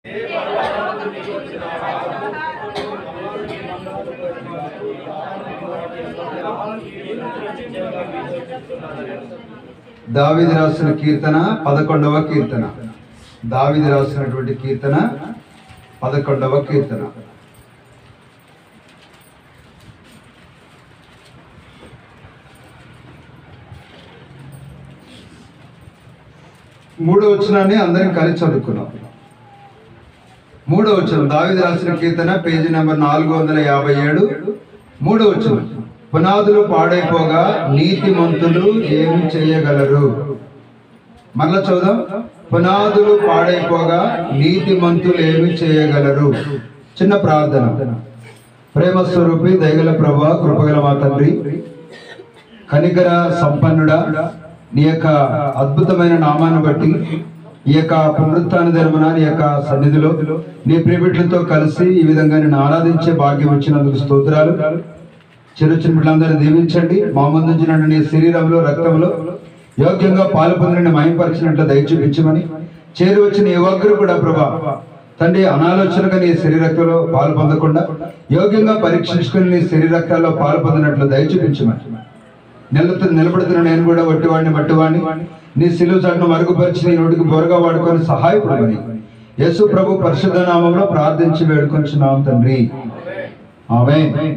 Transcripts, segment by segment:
దావిది రాసిన కీర్తన పదకొండవ కీర్తన దావిది రాసినటువంటి కీర్తన పదకొండవ కీర్తన మూడో వచనాన్ని అందరం కలిసి చదువుకున్నాం మూడో వచనం దావిది రాసిన కీర్తన పేజీ నెంబర్ నాలుగు వందల యాభై ఏడు మూడో వచనం పునాదులు పాడైపోగా నీతిమంతులు ఏమి చేయగలరు మరలా చదుదాం పునాదులు పాడైపోగా నీతిమంతులు ఏమి చేయగలరు చిన్న ప్రార్థన ప్రేమ స్వరూపి దయగల ప్రభా కృపగల మా తండ్రి కనికర సంపన్నుడా నీ యొక్క అద్భుతమైన నామాన్ని బట్టి ఈ యొక్క పునరుత్న ధర్మన నీ యొక్క సన్నిధిలో నీ ప్రియబిడ్లతో కలిసి ఈ విధంగా నేను ఆరాధించే భాగ్యం ఇచ్చినందుకు స్తోత్రాలు చిరు చిన్న బిడ్డలందరినీ దీవించండి మా ముందుంచిన నీ శరీరంలో రక్తంలో యోగ్యంగా పాలు పొందిన మయంపరిచినట్లు దయ చూపించమని చేరి వచ్చిన ఏ ఒక్కరు కూడా ప్రభా తండ్రి అనాలోచనగా నీ శరీరక్తంలో పాలు పొందకుండా యోగ్యంగా పరీక్షించుకుని నీ శరీరక్తాల్లో పాలు పొందినట్లు దయ చూపించమని నిలబడుతు నిలబడుతున్న నేను కూడా వట్టివాడిని మట్టివాడిని నీ సిలువ చాటును మరుగుపరిచి నీ నోటికి బోరగా వాడుకొని సహాయపడమని యేసు ప్రభు పరిశుద్ధ నామంలో ప్రార్థించి వేడుకొంచున్నాం తండ్రి ఆమె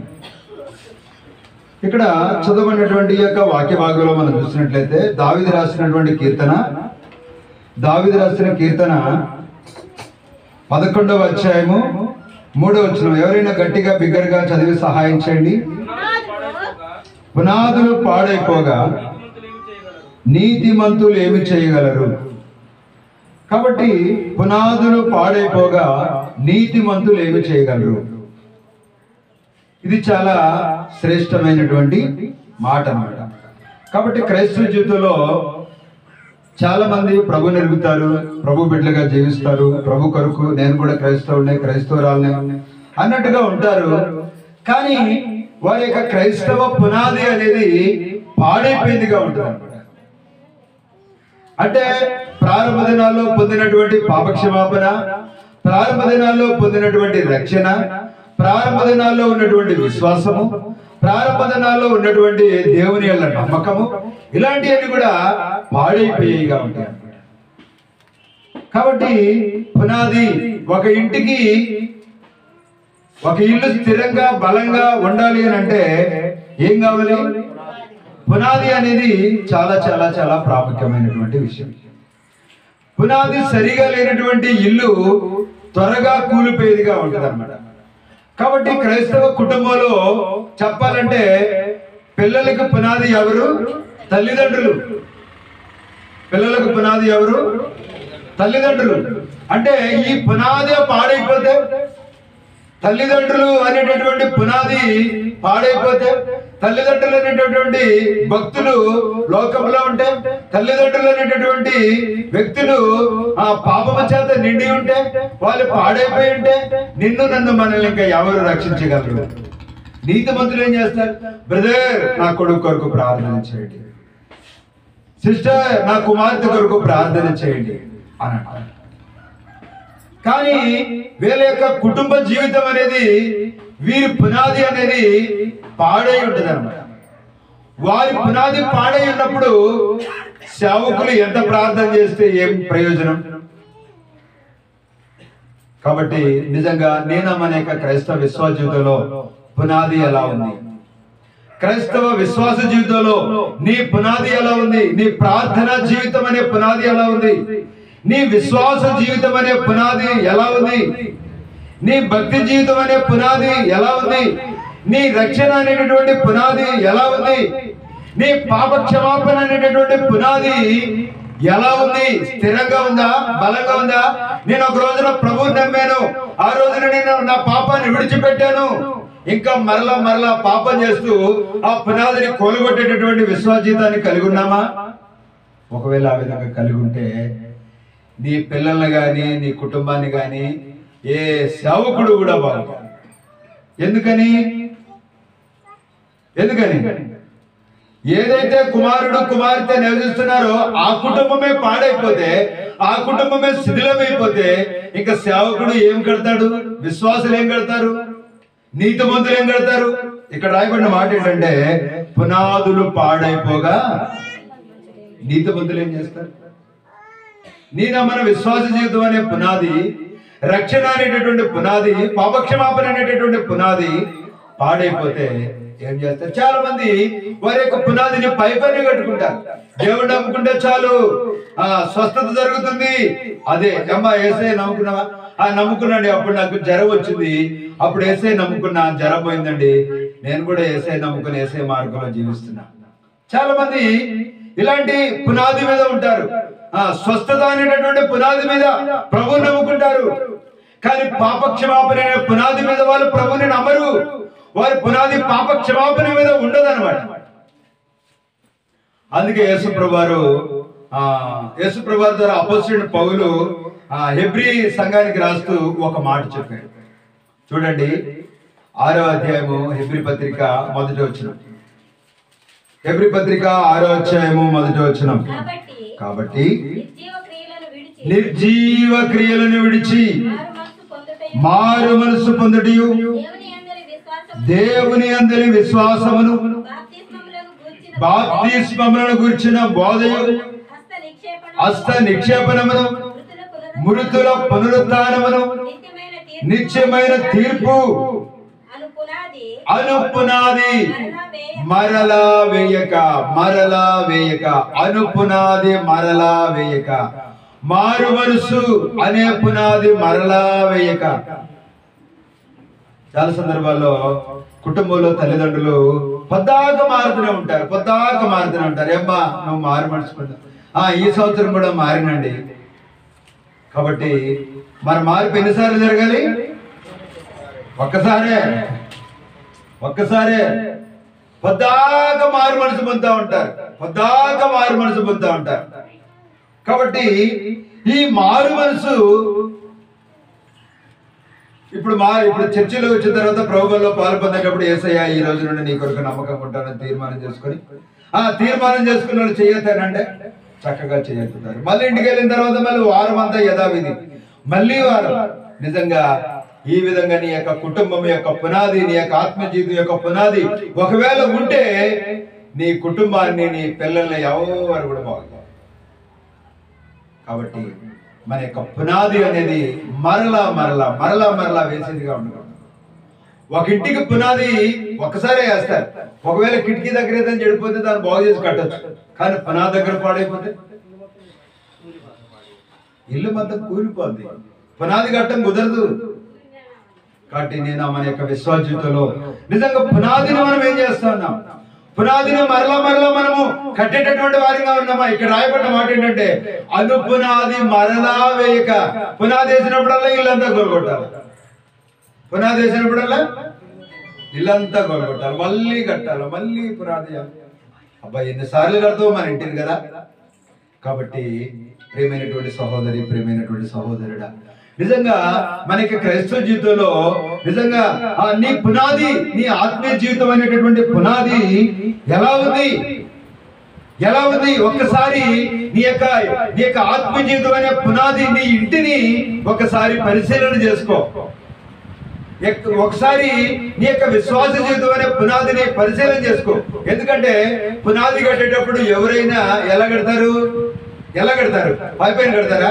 ఇక్కడ చదవబడినటువంటి ఈ యొక్క వాక్య భాగంలో మనం చూసినట్లయితే దావిది రాసినటువంటి కీర్తన దావిది రాసిన కీర్తన పదకొండవ అధ్యాయము మూడవ వచనం ఎవరైనా గట్టిగా బిగ్గరగా చదివి సహాయం చేయండి పునాదులు పాడైపోగా నీతిమంతులు ఏమి చేయగలరు కాబట్టి పునాదులు పాడైపోగా నీతిమంతులు ఏమి చేయగలరు ఇది చాలా శ్రేష్టమైనటువంటి మాట అన్నమాట కాబట్టి క్రైస్తవ జీవితంలో చాలా మంది ప్రభు నిలుగుతారు ప్రభు బిడ్డలుగా జీవిస్తారు ప్రభు కొరకు నేను కూడా క్రైస్తవుడినే క్రైస్తవురాలనే అన్నట్టుగా ఉంటారు కానీ వారి యొక్క క్రైస్తవ పునాది అనేది పాడైపోయిందిగా ఉంటుంది అన్నమాట అంటే ప్రారంభ దినాల్లో పొందినటువంటి పాపక్షమాపణ ప్రారంభ దినాల్లో పొందినటువంటి రక్షణ ప్రారంభ దినాల్లో ఉన్నటువంటి విశ్వాసము ప్రారంభ దినాల్లో ఉన్నటువంటి దేవుని యొక్క నమ్మకము ఇలాంటివన్నీ కూడా పాడైపోయేగా ఉంటాయి అన్నమాట. కాబట్టి పునాది ఒక ఇంటికి ఒక ఇల్లు స్థిరంగా బలంగా ఉండాలి అని అంటే ఏం కావాలి పునాది అనేది చాలా చాలా చాలా ప్రాముఖ్యమైనటువంటి విషయం పునాది సరిగా లేనటువంటి ఇల్లు త్వరగా కూలిపోయేదిగా ఉంటుంది అనమాట కాబట్టి క్రైస్తవ కుటుంబంలో చెప్పాలంటే పిల్లలకు పునాది ఎవరు తల్లిదండ్రులు పిల్లలకు పునాది ఎవరు తల్లిదండ్రులు అంటే ఈ పునాది పాడైపోతే తల్లిదండ్రులు అనేటటువంటి పునాది పాడైపోతే తల్లిదండ్రులు అనేటటువంటి భక్తులు లోకంలో ఉంటే తల్లిదండ్రులు అనేటటువంటి వ్యక్తులు ఆ పాపము చేత నిండి ఉంటే వాళ్ళు పాడైపోయి ఉంటే నిన్ను నన్ను మనల్ని ఇంకా ఎవరు రక్షించగలరు నీతిమంతులు ఏం చేస్తారు బ్రదర్ నా కొడుకు కొరకు ప్రార్థన చేయండి సిస్టర్ నా కుమార్తె కొరకు ప్రార్థన చేయండి అని అంటారు కానీ వీళ్ళ యొక్క కుటుంబ జీవితం అనేది వీరి పునాది అనేది పాడై ఉంటుంది అనమాట వారి పునాది పాడై ఉన్నప్పుడు సేవకులు ఎంత ప్రార్థన చేస్తే ఏం ప్రయోజనం కాబట్టి నిజంగా నేనమ్మనే యొక్క క్రైస్తవ విశ్వాస జీవితంలో పునాది ఎలా ఉంది క్రైస్తవ విశ్వాస జీవితంలో నీ పునాది ఎలా ఉంది నీ ప్రార్థన జీవితం అనే పునాది ఎలా ఉంది నీ విశ్వాస జీవితం అనే పునాది ఎలా ఉంది నీ భక్తి జీవితం అనే పునాది ఎలా ఉంది నీ రక్షణ అనేటటువంటి పునాది ఎలా ఉంది నీ పాప క్షమాపణ అనేటటువంటి పునాది ఎలా ఉంది స్థిరంగా ఉందా బలంగా ఉందా నేను ఒక రోజున ప్రభువు నమ్మాను ఆ రోజున నేను నా పాపాన్ని విడిచిపెట్టాను ఇంకా మరలా మరలా పాపం చేస్తూ ఆ పునాదిని కోలుగొట్టేటటువంటి విశ్వాస జీవితాన్ని కలిగి ఉన్నామా ఒకవేళ ఆ విధంగా కలిగి ఉంటే నీ పిల్లల్ని కానీ నీ కుటుంబాన్ని కానీ ఏ సేవకుడు కూడా బాగు ఎందుకని ఎందుకని ఏదైతే కుమారుడు కుమార్తె నివసిస్తున్నారో ఆ కుటుంబమే పాడైపోతే ఆ కుటుంబమే శిథిలమైపోతే ఇంకా సేవకుడు ఏం కడతాడు విశ్వాసులు ఏం కడతారు నీతిమంతులు ఏం కడతారు ఇక్కడ రాయబడిన మాట ఏంటంటే పునాదులు పాడైపోగా నీతిమంతులు ఏం చేస్తారు నీ మన విశ్వాస జీవితం అనే పునాది రక్షణ అనేటటువంటి పునాది పాపక్షమాపణ అనేటటువంటి పునాది పాడైపోతే ఏం చేస్తారు చాలా మంది వారి యొక్క పునాదిని పై పైన కట్టుకుంటారు దేవుడు నమ్ముకుంటే చాలు ఆ స్వస్థత జరుగుతుంది అదే అమ్మా ఏసే నమ్ముకున్నావా ఆ నమ్ముకున్నాండి అప్పుడు నాకు జ్వరం వచ్చింది అప్పుడు ఏసే నమ్ముకున్నా జ్వరం పోయిందండి నేను కూడా ఏసే నమ్ముకుని ఏసే మార్గంలో జీవిస్తున్నా చాలా మంది ఇలాంటి పునాది మీద ఉంటారు ఆ స్వస్థత అనేటటువంటి పునాది మీద ప్రభు నమ్ముకుంటారు కానీ పాప క్షమాపణ అనే పునాది మీద వాళ్ళు ప్రభుని నమ్మరు వారి పునాది పాప క్షమాపణ మీద ఉండదన్నమాట అందుకే యేసుప్రభు వారు ఆ యేసుప్రభు వారి ద్వారా అపోజిట్ పౌలు ఆ హెబ్రీ సంఘానికి రాస్తూ ఒక మాట చెప్పాడు చూడండి ఆరో అధ్యాయము హెబ్రీ పత్రిక మొదటి వచ్చిన హెబ్రీ పత్రిక ఆరో అధ్యాయము మొదటి వచ్చిన కాబట్టి కాబట్టి నిర్జీవ క్రియలను విడిచి నిర్జీవ క్రియలను విడిచి మారు మనస్సు మారు మనసు పొందుటయు పొందుటయు దేవుని అందరి విశ్వాసము దేవుని అందరి విశ్వాసమును బాప్తిస్మములను గూర్చిన బాప్తిస్మములను గుర్చిన బోధయు హస్త నిక్షేపణ హస్త నిక్షేపణమును మృతుల పునరుద్ధరణ, మృతుల పునరుత్నమును నిత్యమైన తీర్పు నిత్యమైన తీర్పు అను పునాది అను పునాది మరలా వేయక మరలా వేయక అను పునాది మరలా వేయక మారు మనసు అనే పునాది మరలా వేయక చాలా సందర్భాల్లో కుటుంబంలో తల్లిదండ్రులు పొద్దాక మారుతూనే ఉంటారు పొద్దాక మారుతూనే ఉంటారు ఏమ్మా నువ్వు మారు మనసుకుంటా ఆ ఈ సంవత్సరం కూడా మారినండి కాబట్టి మన మార్పు ఎన్నిసార్లు జరగాలి ఒక్కసారే ఒక్కసారే పొద్దాక మారు మనసు పొందుతా ఉంటారు పొద్దాక మారు మనసు పొందుతా ఉంటారు కాబట్టి ఈ మారు మనసు ఇప్పుడు మా ఇప్పుడు చర్చిలో వచ్చిన తర్వాత ప్రభుత్వంలో పాలు పొందేటప్పుడు ఏసయ్యా ఈ రోజు నుండి నీ కొరకు నమ్మకం ఉంటానని తీర్మానం చేసుకొని ఆ తీర్మానం చేసుకున్న వాళ్ళు చేయొద్దానంటే చక్కగా చేయొద్దుతారు మళ్ళీ ఇంటికి వెళ్ళిన తర్వాత మళ్ళీ వారం అంతా యథావిధి మళ్ళీ వారం నిజంగా ఈ విధంగా నీ యొక్క కుటుంబం యొక్క పునాది నీ యొక్క ఆత్మ జీవితం యొక్క పునాది ఒకవేళ ఉంటే నీ కుటుంబాన్ని నీ పిల్లల్ని ఎవరు కూడా బాగుంటారు కాబట్టి మన యొక్క పునాది అనేది మరలా మరలా మరలా మరలా వేసేదిగా ఉండకూడదు ఒక ఇంటికి పునాది ఒక్కసారే వేస్తారు ఒకవేళ కిటికీ దగ్గర ఏదైనా చెడిపోతే దాన్ని బాగు చేసి కట్టొచ్చు కానీ పునాది దగ్గర పాడైపోతే ఇల్లు మొత్తం కూలిపోద్ది పునాది కట్టడం కుదరదు కాబట్టి నేను మన యొక్క విశ్వాస జీవితంలో నిజంగా పునాదిని మనం ఏం చేస్తా ఉన్నాం పునాదిని మరలా మరలా మనము కట్టేటటువంటి వారిగా ఉన్నామా ఇక్కడ రాయబడ్డ మాట ఏంటంటే అను పునాది మరలా వేయక పునాది వేసినప్పుడల్లా ఇల్లంతా గొలగొట్టాలి పునాది వేసినప్పుడల్లా ఇల్లంతా గొలగొట్టాలి మళ్ళీ కట్టాలి మళ్ళీ పునాది చేయాలి. అబ్బా ఎన్నిసార్లు కడతావు మన ఇంటిని కదా కాబట్టి ప్రేమైనటువంటి సహోదరి ప్రేమైనటువంటి సహోదరుడా నిజంగా మనకి క్రైస్తవ జీవితంలో నిజంగా ఆ నీ పునాది నీ ఆత్మీయ జీవితం అనేటటువంటి పునాది ఎలా ఉంది ఎలా ఉంది ఒక్కసారి నీ యొక్క నీ యొక్క ఆత్మీయ జీవితం అనే పునాది నీ ఇంటిని ఒకసారి పరిశీలన చేసుకో ఎక్- ఒకసారి నీ యొక్క విశ్వాస జీవితం అనే పునాదిని పరిశీలన చేసుకో ఎందుకంటే పునాది కట్టేటప్పుడు ఎవరైనా ఎలా కడతారు ఎలా కడతారు పై పైన కడతారా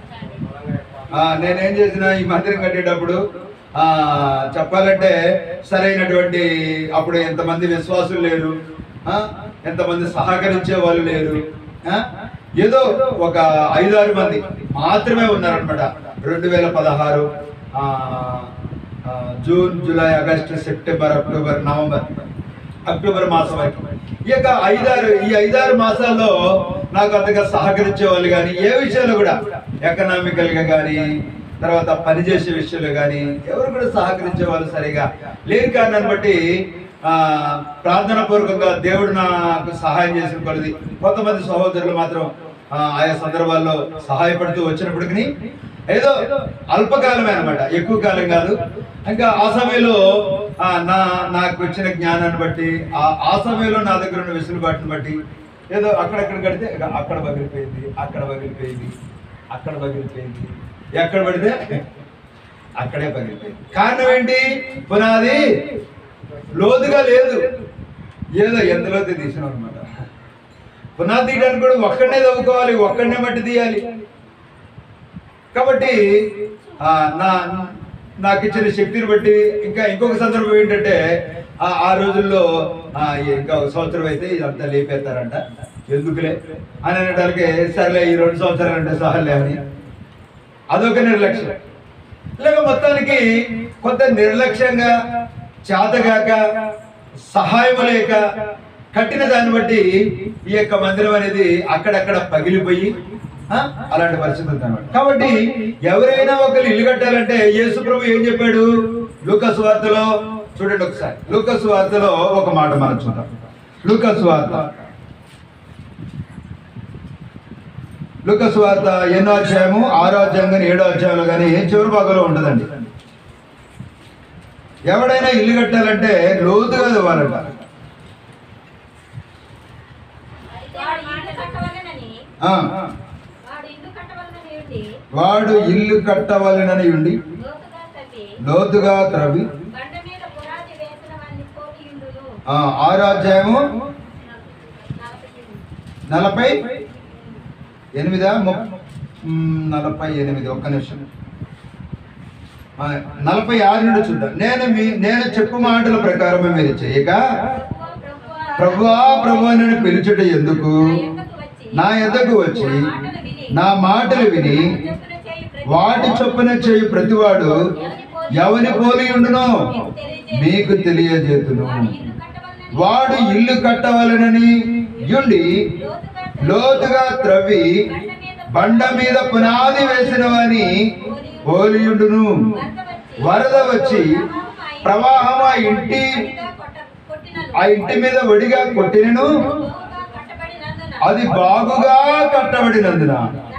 ఆ, నేనేం చేసిన ఈ మందిరం కట్టేటప్పుడు ఆ చెప్పాలంటే సరైనటువంటి అప్పుడు ఎంతమంది విశ్వాసులు లేరు ఆ, ఎంతమంది సహకరించే వాళ్ళు లేరు ఆ, ఏదో ఒక ఐదారు మంది మాత్రమే ఉన్నారనమాట రెండు వేల పదహారు ఆ, ఆ, June July August September October November October మాసం వరకు ఈ యొక్క ఐదారు ఈ ఐదారు మాసాల్లో నాకు అంతగా సహకరించే వాళ్ళు కానీ ఏ విషయాలు కూడా ఎకనామికల్ గా కానీ తర్వాత పనిచేసే విషయంలో కానీ ఎవరు కూడా సహకరించే వాళ్ళు సరిగా లేని కారణాన్ని బట్టి ఆ ప్రార్థన పూర్వకంగా దేవుడు నాకు సహాయం చేసిన కొలది కొంతమంది సహోదరులు మాత్రం ఆ, ఆయా సందర్భాల్లో సహాయపడుతూ వచ్చినప్పటికీ ఏదో అల్పకాలమే అనమాట ఎక్కువ కాలం కాదు ఇంకా ఆ సమయంలో ఆ, నా నాకు వచ్చిన జ్ఞానాన్ని బట్టి ఆ ఆ సమయంలో నా దగ్గర ఉన్న వెసులుబాటుని బట్టి ఏదో అక్కడక్కడ కడితే ఇక అక్కడ పగిలిపోయింది అక్కడ పగిలిపోయింది అక్కడ పగిలిపోయింది ఎక్కడ పడితే అక్కడే పగిలిపోయింది కారణం ఏంటి పునాది లోతుగా లేదు ఏదో ఎంతలోతే తీసినాం అనమాట పునాది తీయడానికి కూడా ఒక్కడనే తవ్వుకోవాలి ఒక్కడనే మట్టి తీయాలి కాబట్టి ఆ, నా నాకు ఇచ్చిన శక్తిని బట్టి ఇంకా ఇంకొక సందర్భం ఏంటంటే ఆ ఆ రోజుల్లో ఆ, ఇంకా ఒక సంవత్సరం అయితే ఇదంతా లేపేస్తారంట ఎందుకులే అని అనడానికి సర్లే ఈ రెండు సంవత్సరాలు అంటే సహలే అని అదొక నిర్లక్ష్యం ఇలాగ మొత్తానికి కొంత నిర్లక్ష్యంగా చేతగాక సహాయం లేక కట్టిన దాన్ని బట్టి ఈ యొక్క మందిరం అనేది అక్కడక్కడ పగిలిపోయి ఆ, అలాంటి పరిస్థితి ఉంది అన్నమాట కాబట్టి ఎవరైనా ఒకరు ఇల్లు కట్టాలంటే యేసు ప్రభు ఏం చెప్పాడు లూకస్ వార్తలో చూడండి ఒకసారి లూకస్ వార్తలో ఒక మాట మనం చూద్దాం లూకస్ వార్త లూకస్ వార్త ఎన్నో అధ్యాయము ఆరో అధ్యాయం కానీ ఏడో అధ్యాయంలో కానీ చివరి భాగంలో ఉంటుందండి ఎవడైనా ఇల్లు కట్టాలంటే లోతుగా ఇవ్వాలంట వాడు ఇల్లు కట్టవలెనని ఆ, వాడు ఇల్లు కట్టవలనని ఉండి వాడు ఇల్లు కట్టవలెనని ఉండి లోతుగా తవ్వి లోతుగా త్రవి బండ మీద పునాది వేసిన వాడిని పోలి ఇండును ఆ, ఆరో అధ్యాయము నలభై నలభై ఎనిమిదా ముప్- మ్, నలభై ఎనిమిది ఒక్క నిమిషం ఆ, నలభై ఆరు నుండి చూద్దాం నేను మీ నేను చెప్పు మాటల ప్రకారం మీరు చేయక ప్రభువా ప్రభు అని పిలుచుట ఎందుకు నా ఎద్దకు వచ్చి నా మాటలు విని వాటి చొప్పున చేయు ప్రతివాడు ఎవని పోలి ఉండునో మీకు తెలియజేతును వాడు ఇల్లు కట్టవలనని యుండి లోతుగా త్రవ్వి బండ మీద పునాది వేసిన వాని పోలియుండును వరద వచ్చి ప్రవాహం ఆ ఇంటి ఆ ఇంటి మీద ఒడిగా కొట్టినను అది బాగుగా కట్టబడినందున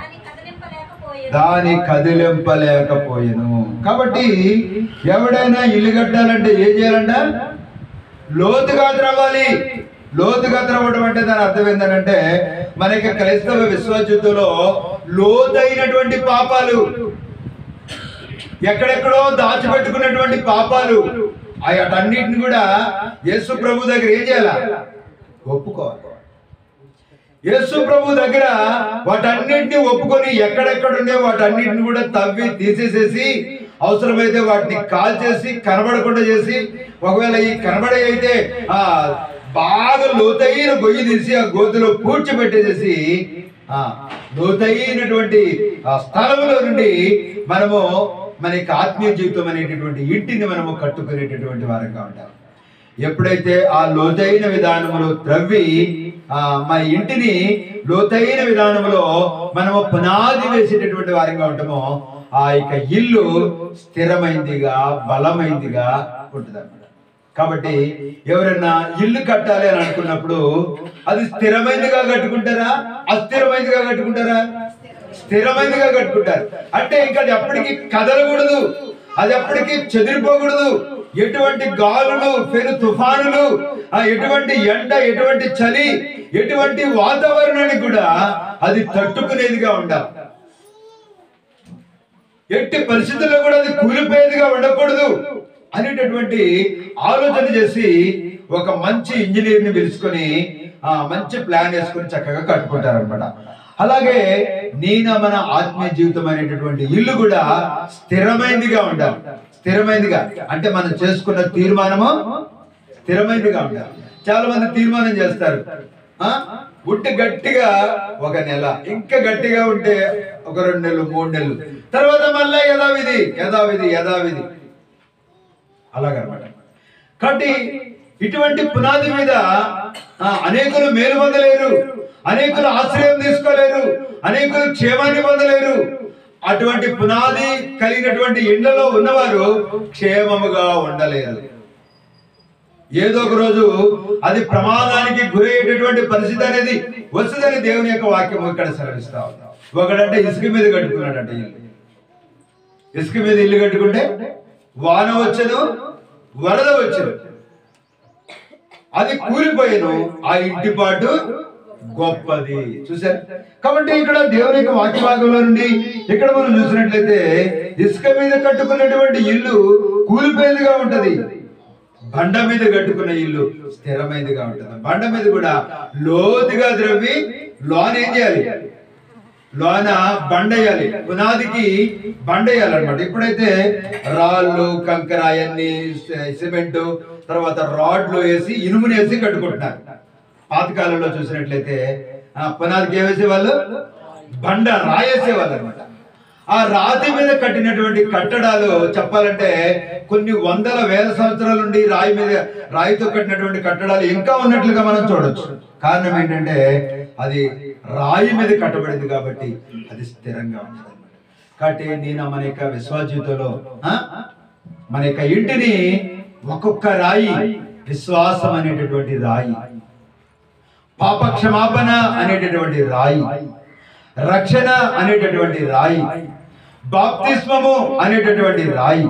దాని కదిలింపలేకపోయెను కాబట్టి ఎవడైనా ఇల్లు కట్టాలంటే ఏం చేయాలంట లోతుగా త్రవ్వాలి లోతుగా త్రవ్వడం అంటే దాని అర్థం ఏంటంటే మనకి క్రైస్తవ విశ్వజిత్తులో లోతైనటువంటి పాపాలు ఎక్కడెక్కడో దాచిపెట్టుకున్నటువంటి పాపాలు ఆ వాటన్నిటిని కూడా యేసు ప్రభు దగ్గర ఏం చేయాలా ఒప్పుకోవాలి యేసు ప్రభు దగ్గర వాటన్నిటిని ఒప్పుకొని ఎక్కడెక్కడుండే వాటన్నిటిని కూడా తవ్వి తీసేసేసి అవసరమైతే వాటిని కాల్చేసి కనబడకుండా చేసి ఒకవేళ ఈ కనబడే అయితే ఆ బాగా లోతైన గొయ్యి తీసి ఆ గోతులో పూడ్చిపెట్టేసేసి ఆ లోతైనటువంటి ఆ స్థలంలో నుండి మనము మన యొక్క ఆత్మీయ జీవితం అనేటటువంటి ఇంటిని మనము కట్టుకునేటటువంటి వారంగా ఉంటాం ఎప్పుడైతే ఆ లోతైన విధానములో త్రవ్వి ఆ మన ఇంటిని లోతైన విధానంలో మనము పునాది వేసేటటువంటి వారంగా ఉంటామో ఆ యొక్క ఇల్లు స్థిరమైందిగా బలమైందిగా ఉంటుంది కాబట్టి ఎవరైనా ఇల్లు కట్టాలి అని అనుకున్నప్పుడు అది స్థిరమైనదిగా కట్టుకుంటారా అస్థిరమైనదిగా కట్టుకుంటారా స్థిరమైనదిగా కట్టుకుంటారు అంటే ఇంకా అది ఎప్పటికీ కదలకూడదు అది ఎప్పటికీ చెదిరిపోకూడదు ఎటువంటి గాలులు పెను తుఫానులు ఆ ఎటువంటి ఎండ ఎటువంటి చలి ఎటువంటి వాతావరణానికి కూడా అది తట్టుకునేదిగా ఉండాలి ఎట్టి పరిస్థితుల్లో కూడా అది కూలిపోయేదిగా ఉండకూడదు అనేటటువంటి ఆలోచన చేసి ఒక మంచి ఇంజనీర్ ని పిలుచుకొని ఆ మంచి ప్లాన్ వేసుకొని చక్కగా కట్టుకుంటారనమాట అలాగే నేను మన ఆత్మీయ జీవితం అనేటటువంటి ఇల్లు కూడా స్థిరమైనదిగా ఉండాలి స్థిరమైనదిగా అంటే మనం చేసుకున్న తీర్మానము స్థిరమైనదిగా ఉండాలి చాలా మంది తీర్మానం చేస్తారు ఆ ఉట్టి గట్టిగా ఒక నెల ఇంకా గట్టిగా ఉంటే ఒక రెండు నెలలు మూడు నెలలు తర్వాత మళ్ళా యథావిధి యథావిధి యథావిధి అలాగనమాట కాబట్టి ఇటువంటి పునాది మీద ఆ, అనేకులు మేలు పొందలేరు అనేకులు ఆశ్రయం తీసుకోలేరు అనేకులు క్షేమాన్ని పొందలేరు అటువంటి పునాది కలిగినటువంటి ఇండ్లలో ఉన్నవారు క్షేమముగా ఉండలేరు ఏదో ఒక రోజు అది ప్రమాదానికి గురయ్యేటటువంటి పరిస్థితి అనేది వస్తుందని దేవుని యొక్క వాక్యం ఇక్కడ సెలవిస్తా ఉంది ఒకడంటే ఇసుక మీద కట్టుకున్నాడంట ఇల్లు ఇసుక మీద ఇల్లు కట్టుకుంటే వాన వచ్చను వరద వచ్చను అది కూలిపోయాను ఆ ఇంటి పాటు గొప్పది చూసారు కాబట్టి ఇక్కడ దేవుని యొక్క వాక్య భాగంలో నుండి ఇక్కడ మనం చూసినట్లయితే ఇసుక మీద కట్టుకున్నటువంటి ఇల్లు కూలిపోయేదిగా ఉంటది బండ మీద కట్టుకున్న ఇల్లు స్థిరమైనదిగా ఉంటుంది బండ మీద కూడా లోతుగా ద్రవ్వి లోన్ ఏం చేయాలి లోన బండ వేయాలి పునాదికి బండ వేయాలన్నమాట ఇప్పుడైతే రాళ్ళు కంకర అవన్నీ సిమెంట్ తర్వాత రాడ్లు వేసి ఇనుముని వేసి కట్టుకుంటున్నారు పాతకాలంలో చూసినట్లయితే ఆ పునాదికి ఏం వేసేవాళ్ళు బండ రాయేసేవాళ్ళు అనమాట ఆ రాతి మీద కట్టినటువంటి కట్టడాలు చెప్పాలంటే కొన్ని వందల వేల సంవత్సరాల నుండి రాయి మీద రాయితో కట్టినటువంటి కట్టడాలు ఇంకా ఉన్నట్లుగా మనం చూడొచ్చు కారణం ఏంటంటే అది రాయి మీద కట్టబడింది కాబట్టి అది స్థిరంగా ఉంటుంది కాబట్టి నేను మన యొక్క విశ్వాస జీవితంలో ఆ, మన యొక్క ఇంటిని ఒక్కొక్క రాయి విశ్వాసం అనేటటువంటి రాయి పాప క్షమాపణ అనేటటువంటి రాయి రక్షణ అనేటటువంటి రాయి బాప్తిస్మము అనేటటువంటి రాయి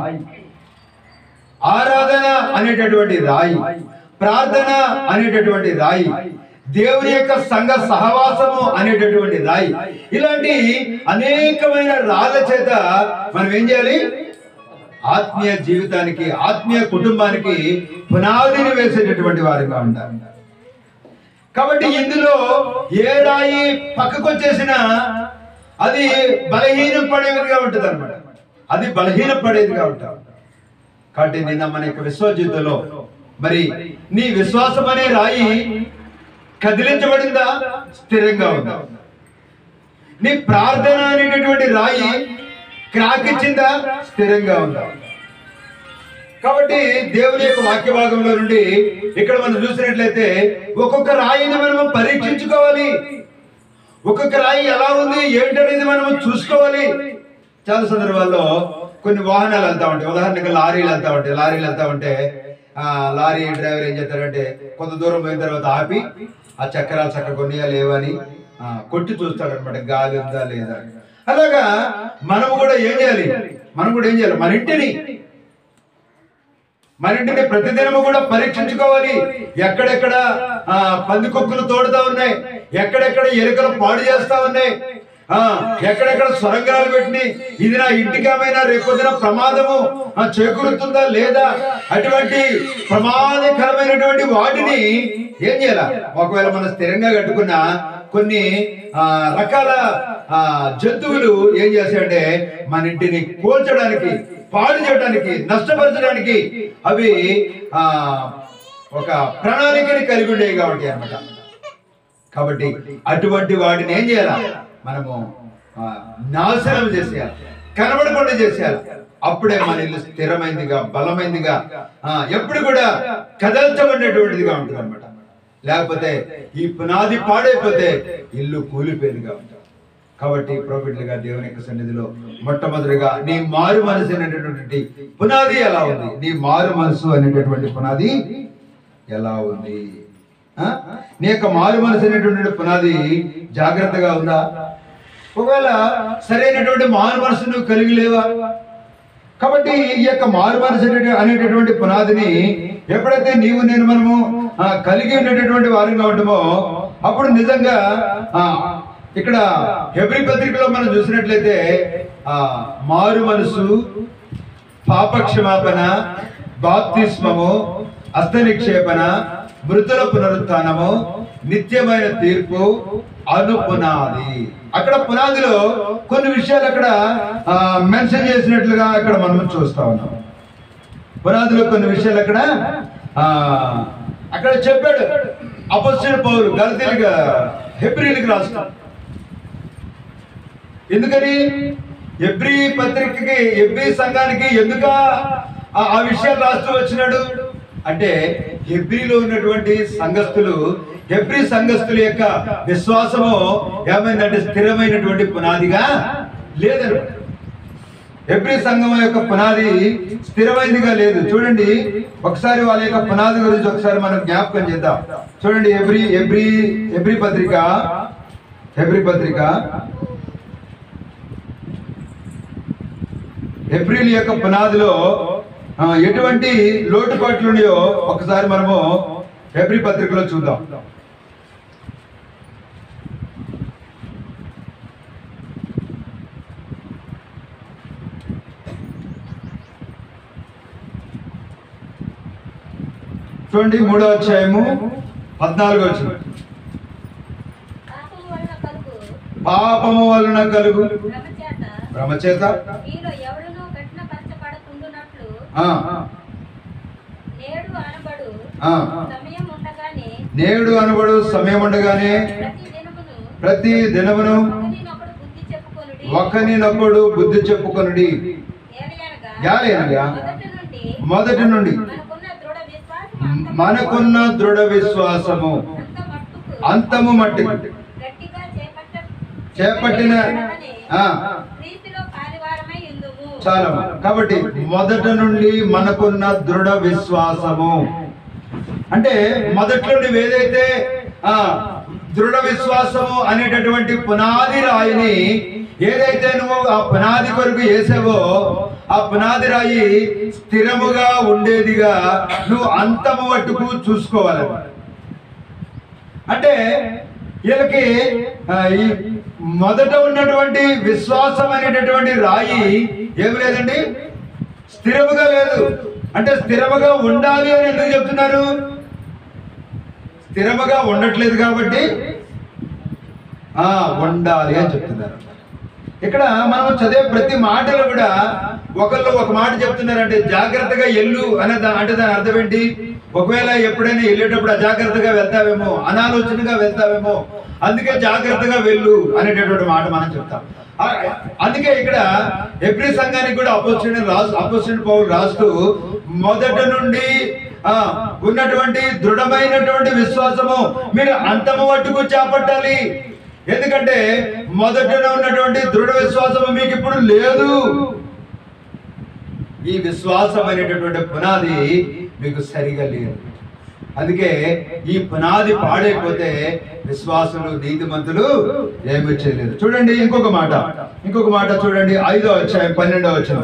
ఆరాధన అనేటటువంటి రాయి ప్రార్థన అనేటటువంటి రాయి దేవుని యొక్క సంఘ సహవాసము అనేటటువంటి రాయి ఇలాంటి అనేకమైన రాళ్ళ చేత మనం ఏం చేయాలి ఆత్మీయ జీవితానికి ఆత్మీయ కుటుంబానికి పునాదిని వేసేటటువంటి వారిగా ఉంటారు కాబట్టి ఇందులో ఏ రాయి పక్కకు వచ్చేసినా అది బలహీనం పడేదిగా ఉంటుంది అనమాట అది బలహీన పడేదిగా ఉంటుంది కాబట్టి నిన్న మన యొక్క విశ్వాస జీవితంలో మరి నీ విశ్వాసం అనే రాయి కదిలించబడిందా స్థిరంగా ఉందా నీ ప్రార్థన అనేటటువంటి రాయి క్రాక్ ఇచ్చిందా స్థిరంగా ఉందా కాబట్టి దేవుని యొక్క వాక్య భాగంలో నుండి ఇక్కడ మనం చూసినట్లయితే ఒక్కొక్క రాయిని మనము పరీక్షించుకోవాలి ఒక్కొక్క రాయి ఎలా ఉంది ఏంటనేది మనము చూసుకోవాలి చాలా సందర్భాల్లో కొన్ని వాహనాలు వెళ్తా ఉంటాయి ఉదాహరణకి లారీలు వెళ్తా ఉంటాయి లారీలు వెళ్తా ఉంటే ఆ లారీ డ్రైవర్ ఏం చేస్తాడంటే కొంత దూరం పోయిన తర్వాత ఆపి ఆ చక్రాలు చక్క కొనియా లేవని ఆ, కొట్టి చూస్తాడు అనమాట గాలి ఉందా లేదా అని. అలాగా మనము కూడా ఏం చేయాలి మనం కూడా ఏం చేయాలి మన ఇంటిని మన ఇంటిని ప్రతిదినము కూడా పరీక్షించుకోవాలి ఎక్కడెక్కడ ఆ, పందికొక్కులు తోడుతా ఉన్నాయి ఎక్కడెక్కడ ఎలుకలు పాడు చేస్తా ఉన్నాయి ఆ ఎక్కడెక్కడ సొరంగాలు పెట్టి ఇది నా ఇంటికి ఏమైనా రేపొద్దున ప్రమాదము ఆ, చేకూరుతుందా లేదా అటువంటి ప్రమాదకరమైనటువంటి వాటిని ఏం చేయాల ఒకవేళ మనం స్థిరంగా కట్టుకున్న కొన్ని ఆ, రకాల ఆ, జంతువులు ఏం చేస్తాయంటే మన ఇంటిని కూల్చడానికి పాడు చేయడానికి నష్టపరచడానికి అవి ఆ ఒక ప్రణాళికని కలిగి ఉండేవి కాబట్టి అన్నమాట కాబట్టి అటువంటి వాటిని ఏం చేయాలి మనము ఆ, నాశనం చేసేయాలి కనబడకుండా చేసేయాలి అప్పుడే మన ఇల్లు స్థిరమైందిగా బలమైందిగా ఆ, ఎప్పుడు కూడా కదల్చబడినటువంటిదిగా ఉంటుంది అనమాట లేకపోతే ఈ పునాది పాడైపోతే ఇల్లు కూలిపోయేదిగా ఉంటుంది కాబట్టి ప్రోఫిట్లుగా దేవుని యొక్క సన్నిధిలో మొట్టమొదటిగా నీ మారు మనసు అనేటటువంటి పునాది ఎలా ఉంది నీ మారు మనసు అనేటటువంటి పునాది ఎలా ఉంది ఆ? నీ యొక్క మారు మనసు అనేటటువంటి పునాది జాగ్రత్తగా ఉందా ఒకవేళ సరైనటువంటి మారు మనసు నువ్వు కలిగి లేవా కాబట్టి ఈ యొక్క మారు మనసు అనేట- అనేటటువంటి పునాదిని ఎప్పుడైతే నీవు నేను మనము ఆ, కలిగి ఉండేటటువంటి వారిగా ఉంటామో అప్పుడు నిజంగా ఆ, ఇక్కడ హెబ్రి పత్రికలో మనం చూసినట్లయితే ఆ మారు మనసు పాప క్షమాపణ బాప్తిస్మము హస్త నిక్షేపణ మృతుల పునరుత్నము నిత్యమైన తీర్పు అనుపునాది అక్కడ పునాదిలో కొన్ని విషయాలు అక్కడ మెన్షన్ చేసినట్లుగా అక్కడ మనం చూస్తా ఉన్నాం పునాదిలో కొన్ని విషయాలు అక్కడ ఆ, అక్కడ చెప్పాడు అపస్సిన పౌరు గలతీలుగా హెబ్రిలకు రాస్తాం ఎందుకని ఎబ్రి పత్రికకి ఎబ్రి సంఘానికి ఎందుక ఆ ఆ విషయాలు రాస్తూ వచ్చినాడు అంటే హెబ్రిలో ఉన్నటువంటి సంఘస్థులు హెబ్రి సంఘస్థుల యొక్క విశ్వాసము ఏమైందంటే స్థిరమైనటువంటి పునాదిగా లేదనమాట ఎబ్రి సంఘం యొక్క పునాది స్థిరమైనదిగా లేదు చూడండి ఒకసారి వాళ్ళ యొక్క పునాది గురించి ఒకసారి మనం జ్ఞాపకం చేద్దాం చూడండి ఎబ్రి ఎబ్రి ఎబ్రి పత్రిక ఎబ్రి పత్రిక ఏప్రిల్ యొక్క పునాదిలో ఆ, ఎటువంటి లోటుపాట్లు ఉన్నాయో ఒకసారి మనము ఎబ్రి పత్రికలో చూద్దాం చూడండి మూడో అధ్యాయము పద్నాలుగో వచ్చిన పాపము వలన కలుగు పాపము వలన కలుగు భ్రమచేత భ్రమచేత మీలో ఎవడునూ కఠినపరచబడకుండునట్లు ఆ, నేడు అనబడు ఆ. సమయం ఉండగానే నేడు అనబడు సమయం ఉండగానే ప్రతి దినమును ప్రతి దినమును ఒకరినొకడు బుద్ధి చెప్పుకొనుడి ఒకనినొకడు బుద్ధి చెప్పుకొనుడి ఏలయనగా ఏలయనగా మొదటి నుండి మొదటి నుండి మనకున్న దృఢ విశ్వాసం మనకున్న దృఢ విశ్వాసము అంత మట్టుకు అంతము మట్టి గట్టిగా చేపట్ట చేపట్టిన ఆ, ప్రీతిలో పారివారమై ఉందుము చాలా కాబట్టి మొదట నుండి మనకున్న దృఢ విశ్వాసము అంటే మొదట్లో నువ్వు ఏదైతే ఆ దృఢ విశ్వాసము అనేటటువంటి పునాది రాయిని ఏదైతే నువ్వు ఆ పునాది కొరకు వేసావో ఆ పునాది రాయి స్థిరముగా ఉండేదిగా నువ్వు అంతము మట్టుకు చూసుకోవాలి అంటే వీళ్ళకి ఆ, ఈ మొదట ఉన్నటువంటి విశ్వాసం అనేటటువంటి రాయి ఏమి లేదండి స్థిరముగా లేదు అంటే స్థిరముగా ఉండాలి అని ఎందుకు చెప్తున్నారు స్థిరముగా ఉండట్లేదు కాబట్టి ఆ ఉండాలి అని చెప్తున్నారు ఇక్కడ మనం చదివే ప్రతి మాటలు కూడా ఒకళ్ళు ఒక మాట చెప్తున్నారంటే జాగ్రత్తగా ఎల్లు అనే దా- అంటే దాని అర్థం ఏంటి ఒకవేళ ఎప్పుడైనా వెళ్ళేటప్పుడు అజాగ్రత్తగా వెళ్తావేమో అనాలోచనగా వెళ్తావేమో అందుకే జాగ్రత్తగా వెళ్ళు అనేటటువంటి మాట మనం చెప్తాం ఆ, అందుకే ఇక్కడ ఎవ్రీ సంఘానికి కూడా అపోజిషన్ రాసు అపోజిషన్ పౌరు రాస్తూ మొదట నుండి ఆ ఉన్నటువంటి దృఢమైనటువంటి విశ్వాసము మీరు అంతము మట్టుకు చేపట్టాలి ఎందుకంటే మొదటన ఉన్నటువంటి దృఢ విశ్వాసము మీకు ఇప్పుడు లేదు ఈ విశ్వాసం అనేటటువంటి పునాది మీకు సరిగా లేదు అందుకే ఈ పునాది పాడైపోతే విశ్వాసులు నీతిమంతులు ఏమీ చేయలేదు చూడండి ఇంకొక మాట ఇంకొక మాట చూడండి ఐదో అధ్యాయం పన్నెండో వచ్చిన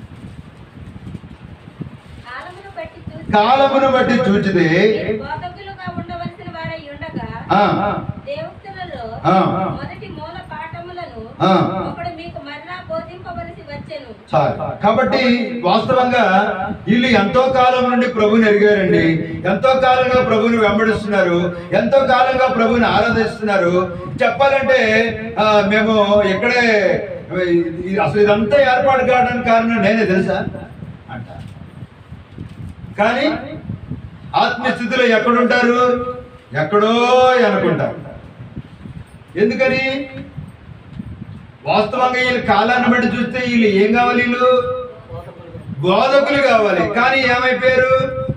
కాలమును బట్టి చూసి కాలమును బట్టి చూచితే మీరు బోధకులుగా ఉండవలసిన వారై ఉండగా ఆ, దేవక్తులలో ఆ. మొదటి మూల పాఠములను ఆ. ఒకడు మీకు మరలా బోధింపవలసి వచ్చెను చాలు కాబట్టి వాస్తవంగా వీళ్ళు ఎంతో కాలం నుండి ప్రభుని ఎరిగారండి ఎంతో కాలంగా ప్రభుని వెంబడిస్తున్నారు ఎంతో కాలంగా ప్రభుని ఆరాధిస్తున్నారు చెప్పాలంటే ఆ, మేము ఇక్కడే ఇది- అసలు ఇదంతా ఏర్పాటు కావడానికి కారణం నేనే తెలుసా అంట కానీ ఆత్మస్థితిలో ఎక్కడుంటారు ఎక్కడో అనుకుంటారు ఎందుకని వాస్తవంగా వీళ్ళు కాలాన్ని బట్టి చూస్తే వీళ్ళు ఏం కావాలి వీళ్ళు బోధకులు కావాలి కానీ ఏమైపోయారు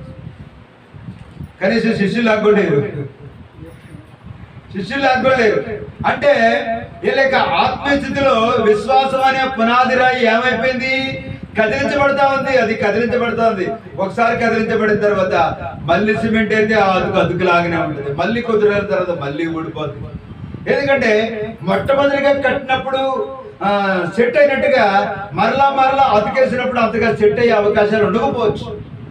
కనీసం శిష్యులు లాక్కోలేరు శిష్యులు లాక్కోలేరు అంటే వీళ్ళ యొక్క ఆత్మస్థితిలో విశ్వాసం అనే పునాది రాయి ఏమైపోయింది కదిలించబడతా ఉంది అది కదిలించబడతా ఉంది ఒకసారి కదిలించబడిన తర్వాత మళ్ళీ సిమెంట్ అయితే ఆ అదుకు అదుకులాగానే ఉంటుంది మళ్ళీ కొద్ది రోజుల తర్వాత మళ్ళీ ఊడిపోతుంది ఎందుకంటే మొట్టమొదటిగా కట్టినప్పుడు సెట్ అయినట్టుగా మరలా మరలా అతికేసినప్పుడు అంతగా సెట్ అయ్యే అవకాశాలు ఉండకపోవచ్చు